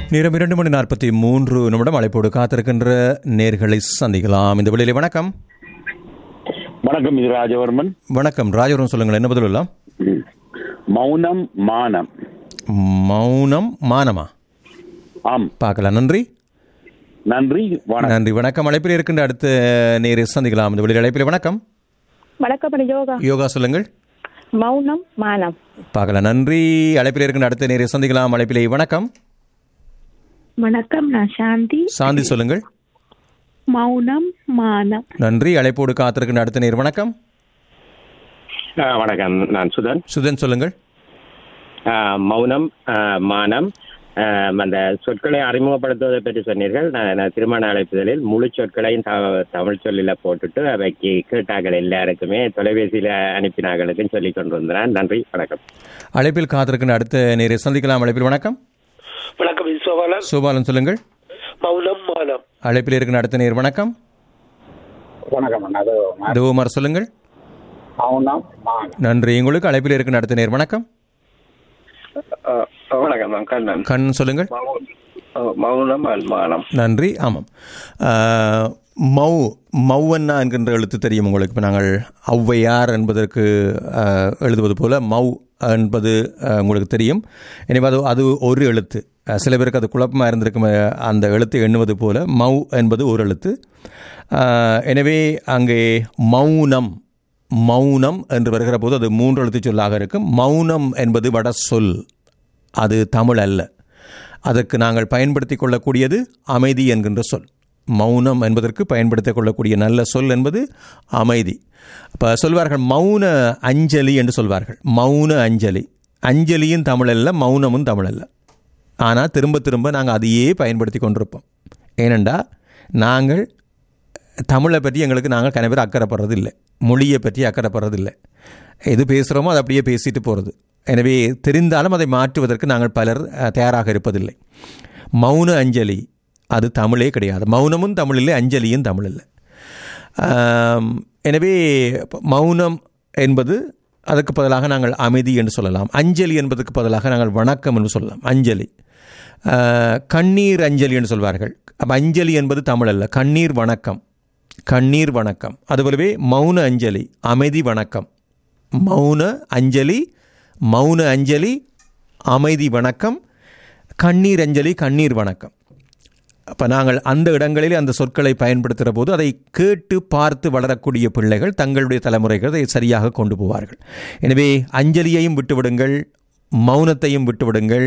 நேரம் இரண்டு மணி நாற்பத்தி மூன்று நிமிடம் அழைப்போடு காத்திருக்கின்ற நேர்களை சந்திக்கலாம் இந்த வெளியிலே வணக்கம் வணக்கம் இது ராஜவர்மன் வணக்கம் ராஜவரம் சொல்லுங்கள் என்ன பதில் எல்லாம் ம். மௌனம் மானம் மௌனம் மானமா ஆம் பார்க்கலாம் நன்றி நன்றி வணக்கம் நன்றி வணக்கம் அழைப்பில் இருக்கின்ற அடுத்த நேரை சந்திக்கலாம் இந்த வெளியில் அழைப்பில் வணக்கம் வணக்கம் அண்ணா, யோகா யோகா சொல்லுங்கள் மௌனம் மானம் பார்க்கலாம் நன்றி அழைப்பில் இருக்கின்ற அடுத்த நேரை சந்திக்கலாம் அழைப்பிலே வணக்கம் வணக்கம் நான் சாந்தி சாந்தி சொல்லுங்கள் மௌனம் மானம் நன்றி அழைப்போடு காத்திருக்கின்ற அடுத்த நேர் வணக்கம் ஆ, வணக்கம் நான் சுதன் சுதன் சொல்லுங்கள் ஆ, மௌனம் ஆ, மானம் ஆ, அந்த சொற்களை அறிமுகப்படுத்துவதை பற்றி சொன்னீர்கள் நான் நான் திருமண அழைப்புதலில் முழு சொற்களையும் த- தமிழ் சொல்லில போட்டுட்டு அவைக்கு கேட்டார்கள் எல்லாருக்குமே தொலைபேசியில அனுப்பினார்களுக்கும் சொல்லி கொண்டு வந்தேன் நன்றி வணக்கம் அழைப்பில் காத்திருக்கின்ற அடுத்த நேரை சந்திக்கலாம் அழைப்பில் வணக்கம் வணக்கம் இது சோபாலன் சோபாலன் சொல்லுங்கள் மௌனம் மானம் அழைப்பில் இருக்கின்ற அடுத்த நேர் வணக்கம் வணக்கம் அது தேவமார் சொல்லுங்கள் மௌனம் மானம் நன்றி உங்களுக்கு அழைப்பில் இருக்கின்ற அடுத்த நேர் வணக்கம் வணக்கம் நான் கண்ணன் கண் சொல்லுங்கள் மௌனம் மானம் நன்றி ஆமாம் ஆஹ், மௌ மௌவன்னா என்கின்ற எழுத்து தெரியும் உங்களுக்கு இப்போ நாங்கள் ஔவையார் என்பதற்கு ஆஹ், எழுதுவது போல மௌ என்பது ஆஹ், உங்களுக்கு தெரியும் எனவே அது அது ஒரு எழுத்து ஆஹ், சில பேருக்கு அது குழப்பமாக இருந்திருக்கும் ஆஹ், அந்த எழுத்தை எண்ணுவது போல மௌ என்பது ஒரு எழுத்து ஆஹ், எனவே அங்கே மௌனம் மௌனம் என்று வருகிற போது அது மூன்று எழுத்து சொல்லாக இருக்கும் மௌனம் என்பது வட சொல் அது தமிழ் அல்ல அதற்கு நாங்கள் பயன்படுத்தி கொள்ளக்கூடியது அமைதி என்கின்ற சொல் மௌனம் என்பதற்கு பயன்படுத்திக் கொள்ளக்கூடிய நல்ல சொல் என்பது அமைதி இப்போ சொல்வார்கள் மௌன அஞ்சலி என்று சொல்வார்கள் மௌன அஞ்சலி அஞ்சலியும் தமிழ் அல்ல மௌனமும் தமிழ் அல்ல ஆனால் திரும்ப திரும்ப நாங்கள் அதையே பயன்படுத்தி கொண்டிருப்போம் ஏனெண்டா நாங்கள் தமிழை பற்றி எங்களுக்கு நாங்கள் கன பேர் அக்கறைப்படுறது இல்லை மொழியை பற்றி அக்கறைப்படுறது இல்லை எது பேசுகிறோமோ அதை அப்படியே பேசிட்டு போகிறது எனவே தெரிந்தாலும் அதை மாற்றுவதற்கு நாங்கள் பலர் அஹ், தயாராக இருப்பதில்லை மௌன அஞ்சலி அது தமிழே கிடையாது மௌனமும் தமிழ் இல்லை அஞ்சலியும் தமிழ் இல்லை ஆம், எனவே ப- மௌனம் என்பது அதற்கு பதிலாக நாங்கள் அமைதி என்று சொல்லலாம் அஞ்சலி என்பதற்கு பதிலாக நாங்கள் வணக்கம் என்று சொல்லலாம் அஞ்சலி ஆஹ், கண்ணீர் அஞ்சலி என்று சொல்வார்கள் அப்ப அஞ்சலி என்பது தமிழ் அல்ல கண்ணீர் வணக்கம் கண்ணீர் வணக்கம் அதுபோலவே மௌன அஞ்சலி அமைதி வணக்கம் மௌன அஞ்சலி மௌன அஞ்சலி அமைதி வணக்கம் கண்ணீர் அஞ்சலி கண்ணீர் வணக்கம் அப்போ நாங்கள் அந்த இடங்களில் அந்த சொற்களை பயன்படுத்துகிற போது அதை கேட்டு பார்த்து வளரக்கூடிய பிள்ளைகள் தங்களுடைய தலைமுறைகள் அதை சரியாக கொண்டு போவார்கள் எனவே அஞ்சலியையும் விட்டுவிடுங்கள் மௌனத்தையும் விட்டுவிடுங்கள்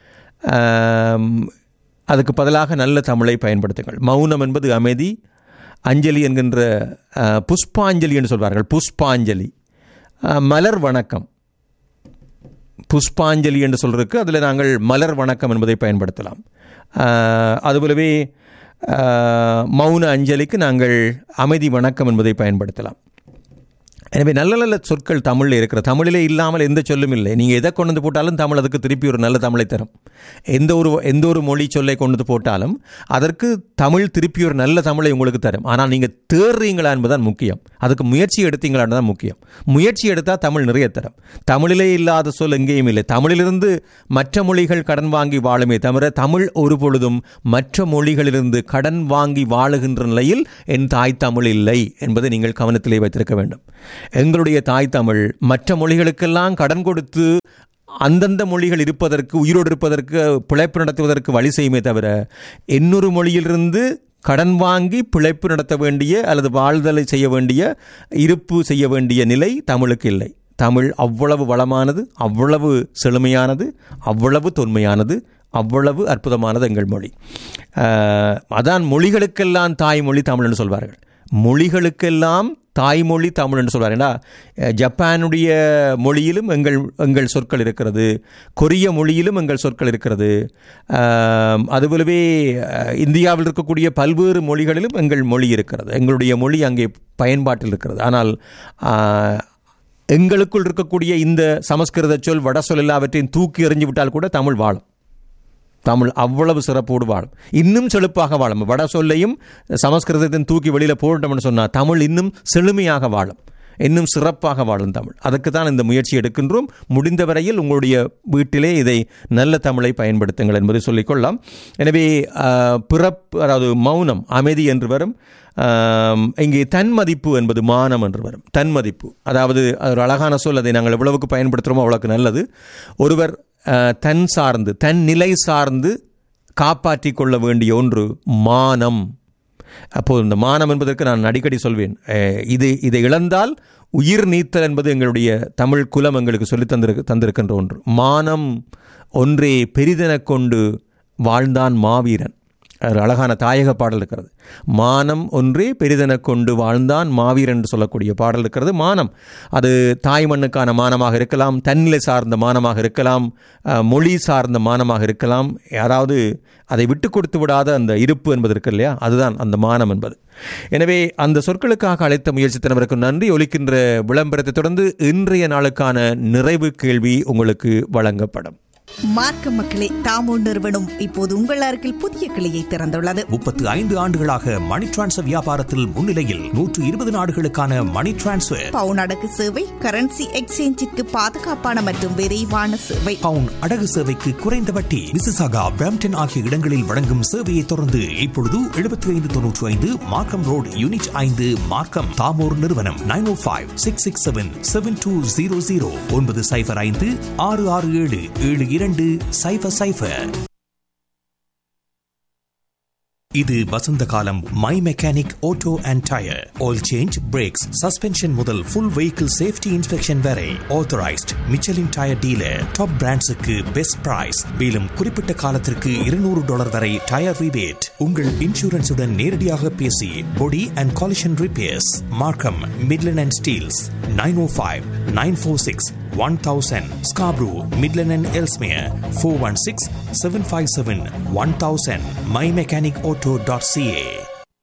ஆம், அதுக்கு பதிலாக நல்ல தமிழை பயன்படுத்துங்கள் மௌனம் என்பது அமைதி அஞ்சலி என்கின்ற ஆ, புஷ்பாஞ்சலி என்று சொல்வார்கள் புஷ்பாஞ்சலி ஆ, மலர் வணக்கம் புஷ்பாஞ்சலி என்று சொல்றதுக்கு அதில் நாங்கள் மலர் வணக்கம் என்பதை பயன்படுத்தலாம் ஆஹ், அதுபோலவே ஆஹ், மௌன அஞ்சலிக்கு நாங்கள் அமைதி வணக்கம் என்பதை பயன்படுத்தலாம் எனவே நல்ல நல்ல சொற்கள் தமிழில் இருக்கிற தமிழிலே இல்லாமல் எந்த சொல்லும் இல்லை நீங்கள் எதை கொண்டு வந்து போட்டாலும் தமிழ் அதுக்கு திருப்பி ஒரு நல்ல தமிழை தரும் எந்த ஒரு எந்த ஒரு மொழி சொல்லை கொண்டு வந்து போட்டாலும் அதற்கு தமிழ் திருப்பி ஒரு நல்ல தமிழை உங்களுக்கு தரும் ஆனால் நீங்கள் தேடுறீங்களா என்பதுதான் முக்கியம் அதுக்கு முயற்சி எடுத்தீங்களா தான் முக்கியம் முயற்சி எடுத்தால் தமிழ் நிறைய தரும் தமிழிலே இல்லாத சொல் எங்கேயும் இல்லை தமிழிலிருந்து மற்ற மொழிகள் கடன் வாங்கி வாழுமே தவிர தமிழ் ஒரு பொழுதும் மற்ற மொழிகளிலிருந்து கடன் வாங்கி வாழுகின்ற நிலையில் என் தாய் தமிழ் இல்லை என்பதை நீங்கள் கவனத்திலே வைத்திருக்க வேண்டும் எங்களுடைய தாய் தமிழ் மற்ற மொழிகளுக்கெல்லாம் கடன் கொடுத்து அந்தந்த மொழிகள் இருப்பதற்கு உயிரோடு இருப்பதற்கு பிழைப்பு நடத்துவதற்கு வழி செய்யுமே தவிர இன்னொரு மொழியிலிருந்து கடன் வாங்கி பிழைப்பு நடத்த வேண்டிய அல்லது வாழ்தலை செய்ய வேண்டிய இருப்பு செய்ய வேண்டிய நிலை தமிழுக்கு இல்லை தமிழ் அவ்வளவு வளமானது அவ்வளவு செழுமையானது அவ்வளவு தொன்மையானது அவ்வளவு அற்புதமானது எங்கள் மொழி ஆஹ், அதான் மொழிகளுக்கெல்லாம் தாய்மொழி தமிழ்னு சொல்வார்கள் மொழிகளுக்கெல்லாம் தாய்மொழி தமிழ் என்று சொல்வார் ஏன்னா அஹ், ஜப்பானுடைய மொழியிலும் எங்கள் எங்கள் சொற்கள் இருக்கிறது கொரிய மொழியிலும் எங்கள் சொற்கள் இருக்கிறது ஆம், அதுபோலவே அஹ், இந்தியாவில் இருக்கக்கூடிய பல்வேறு மொழிகளிலும் எங்கள் மொழி இருக்கிறது எங்களுடைய மொழி அங்கே பயன்பாட்டில் இருக்கிறது ஆனால் ஆஹ், எங்களுக்குள் இருக்கக்கூடிய இந்த சமஸ்கிருத சொல் வட சொல் எல்லாவற்றையும் தூக்கி எறிஞ்சு விட்டால் கூட தமிழ் வாழும் தமிழ் அவ்வளவு சிறப்போடு வாழும் இன்னும் செழிப்பாக வாழும் வட சொல்லையும் சமஸ்கிருதத்தையும் தூக்கி வெளியில் போட்டோம்னு சொன்னால் தமிழ் இன்னும் செழுமையாக வாழும் இன்னும் சிறப்பாக வாழும் தமிழ் அதுக்கு தான் இந்த முயற்சி எடுக்கின்றோம் முடிந்த வரையில் உங்களுடைய வீட்டிலே இதை நல்ல தமிழை பயன்படுத்துங்கள் என்பதை சொல்லிக்கொள்ளலாம் எனவே ஆஹ், பிறப்பு அதாவது மௌனம் அமைதி என்று வரும் ஆம், இங்கே தன்மதிப்பு என்பது மானம் என்று வரும் தன்மதிப்பு அதாவது அது ஒரு அழகான சொல் அதை நாங்கள் எவ்வளவுக்கு பயன்படுத்துகிறோமோ அவ்வளவுக்கு நல்லது ஒருவர் ஆஹ், தன் சார்ந்து தன் நிலை சார்ந்து காப்பாற்றிக் கொள்ள வேண்டிய ஒன்று மானம் அப்போது இந்த மானம் என்பதற்கு நான் அடிக்கடி சொல்வேன் அஹ், இது இதை இழந்தால் உயிர் நீத்தல் என்பது எங்களுடைய தமிழ் குலம் எங்களுக்கு சொல்லித் தந்திருக்கு தந்திருக்கின்ற ஒன்று மானம் ஒன்றே பெரிதெனக் கொண்டு வாழ்ந்தான் மாவீரன் ஒரு அழகான தாயக பாடல் இருக்கிறது மானம் ஒன்றே பெரிதெனக் கொண்டு வாழ்ந்தான் மாவீரன் என்று சொல்லக்கூடிய பாடல் இருக்கிறது மானம் அது தாய் மண்ணுக்கான மானமாக இருக்கலாம் தன்னிலை சார்ந்த மானமாக இருக்கலாம் அஹ், மொழி சார்ந்த மானமாக இருக்கலாம் யாராவது அதை விட்டு கொடுத்து விடாத அந்த இருப்பு என்பது இருக்கு இல்லையா அதுதான் அந்த மானம் என்பது எனவே அந்த சொற்களுக்காக அழைத்த முயற்சி தினவருக்கு நன்றி ஒலிக்கின்ற விளம்பரத்தை தொடர்ந்து இன்றைய நாளுக்கான நிறைவு கேள்வி உங்களுக்கு வழங்கப்படும் மார்க்க மக்களே தாமோ நிறுவனம் இப்போது உங்கள் அருகில் புதிய கிளையை திறந்துள்ளது முப்பத்து ஐந்து ஆண்டுகளாக மணி டிரான்ஸ்ஃபர் வியாபாரத்தில் முன்னிலையில் நூற்று இருபது நாடுகளுக்கான மணி டிரான்ஸ்ஃபர் பவுன் அடகு சேவை கரன்சி எக்ஸ்சேஞ்சிற்கு பாதுகாப்பான மற்றும் விரைவான சேவை பவுன் அடகு சேவைக்கு குறைந்த வட்டி மிசிசாகா பிரம்டன் ஆகிய இடங்களில் வழங்கும் சேவையை தொடர்ந்து இப்பொழுது எழுபத்தி ஐந்து தொன்னூற்றி ஐந்து மார்க்கம் ரோடு யூனிட் ஐந்து மார்க்கம் தாமோர் நிறுவனம் nine O five six six seven seven two zero zero ஒன்பது சைஃபர் ஐந்து ஆறு ஆறு ஏழு ஏழு இரண்டு சைஃபர் சைஃபர் இது வசந்த காலம் my mechanic auto and tyre oil change brakes suspension முதல் ஃபுல் வெஹிக்கிள் சேஃப்டி இன்ஸ்பெக்ஷன் வரை authorised Michelin tyre dealer top பிராண்ட்ஸுக்கு பெஸ்ட் பிரைஸ் மேலும் குறிப்பிட்ட காலத்திற்கு இருநூறு டாலர் வரை டயர் ரிபேட் உங்கள் இன்சூரன்ஸுடன் நேரடியாக பேசி body and collision repairs Markham Midland and Steeles nine O five nine four six one thousand Scarborough Midland and Ellesmere four one six seven five seven one thousand my mechanic auto dot CA